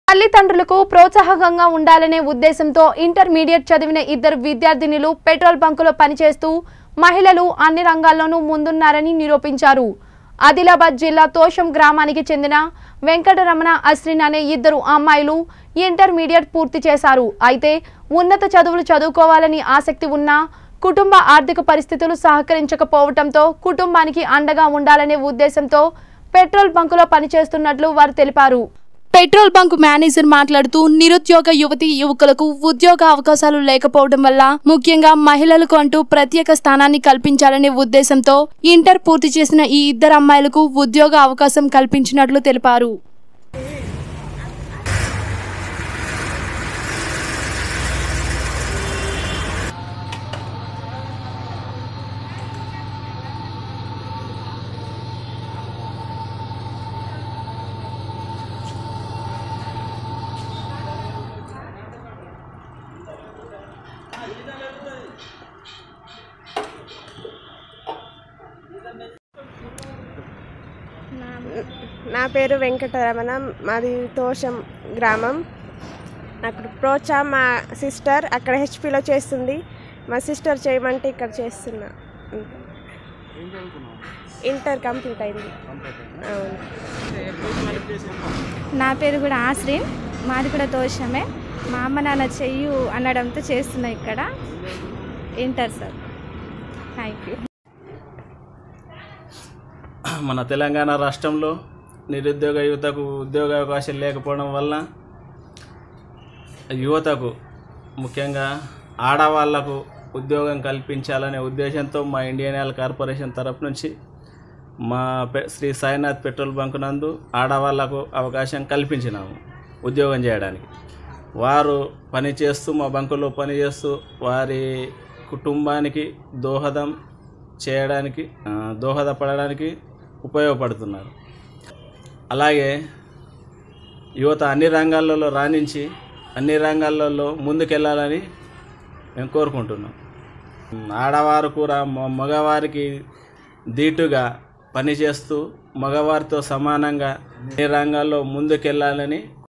తల్లిదండ్రులకు ప్రోత్సాహకంగా ఉండాలనే ఉద్దేశంతో ఇంటర్మీడియట్ చదివిన ఇద్దరు విద్యార్థినులు పెట్రోల్ బంకులో పనిచేస్తూ మహిళలు అన్ని రంగాల్లోనూ ముందున్నారని నిరూపించారు ఆదిలాబాద్ జిల్లా తోషం గ్రామానికి చెందిన వెంకటరమణ అశ్రిన్ అనే ఇద్దరు అమ్మాయిలు ఇంటర్మీడియట్ పూర్తి చేశారు అయితే ఉన్నత చదువులు చదువుకోవాలని ఆసక్తి ఉన్నా కుటుంబ ఆర్థిక పరిస్థితులు సహకరించకపోవడంతో కుటుంబానికి అండగా ఉండాలనే ఉద్దేశంతో పెట్రోల్ బంకులో పనిచేస్తున్నట్లు వారు తెలిపారు పెట్రోల్ బంక్ మేనేజర్ మాట్లాడుతూ నిరుద్యోగ యువతి యువకులకు ఉద్యోగ అవకాశాలు లేకపోవడం వల్ల ముఖ్యంగా మహిళలకు అంటూ ప్రత్యేక స్థానాన్ని కల్పించాలనే ఉద్దేశంతో ఇంటర్ పూర్తి చేసిన ఈ ఇద్దరు అమ్మాయిలకు ఉద్యోగ అవకాశం కల్పించినట్లు తెలిపారు నా పేరు వెంకటరమణ మాది తోషం గ్రామం నాకు ప్రోచా మా సిస్టర్ అక్కడ హెచ్పిలో చేస్తుంది మా సిస్టర్ చేయమంటే ఇక్కడ చేస్తున్నా ఇంటర్ కంప్లీట్ అయింది అవును నా పేరు కూడా ఆశ్రీన్ మాది కూడా దోషమే మా అమ్మ నాన్న చెయ్యు అనడంతో చేస్తున్నా ఇక్కడ ఇంటర్ సార్ థ్యాంక్ యూ మన తెలంగాణ రాష్ట్రంలో నిరుద్యోగ యువతకు ఉద్యోగ అవకాశం లేకపోవడం వల్ల యువతకు ముఖ్యంగా ఆడవాళ్లకు ఉద్యోగం కల్పించాలనే ఉద్దేశంతో మా ఇండియన్ ఆయిల్ కార్పొరేషన్ తరపు నుంచి మా పె- శ్రీ సాయినాథ్ పెట్రోల్ బంక్ నందు ఆడవాళ్లకు అవకాశం కల్పించినాము ఉద్యోగం చేయడానికి వారు పని చేస్తూ మా బంకులో పని చేస్తూ వారి కుటుంబానికి దోహదం చేయడానికి ఆ, దోహదపడడానికి ఉపయోగపడుతున్నారు అలాగే యువత అన్ని రంగాలలో రాణించి అన్ని రంగాలలో ముందుకెళ్ళాలని మేము కోరుకుంటున్నాం ఆడవారు కూడా మ- మగవారికి ధీటుగా పనిచేస్తూ మగవారితో సమానంగా అన్ని రంగాల్లో ముందుకెళ్ళాలని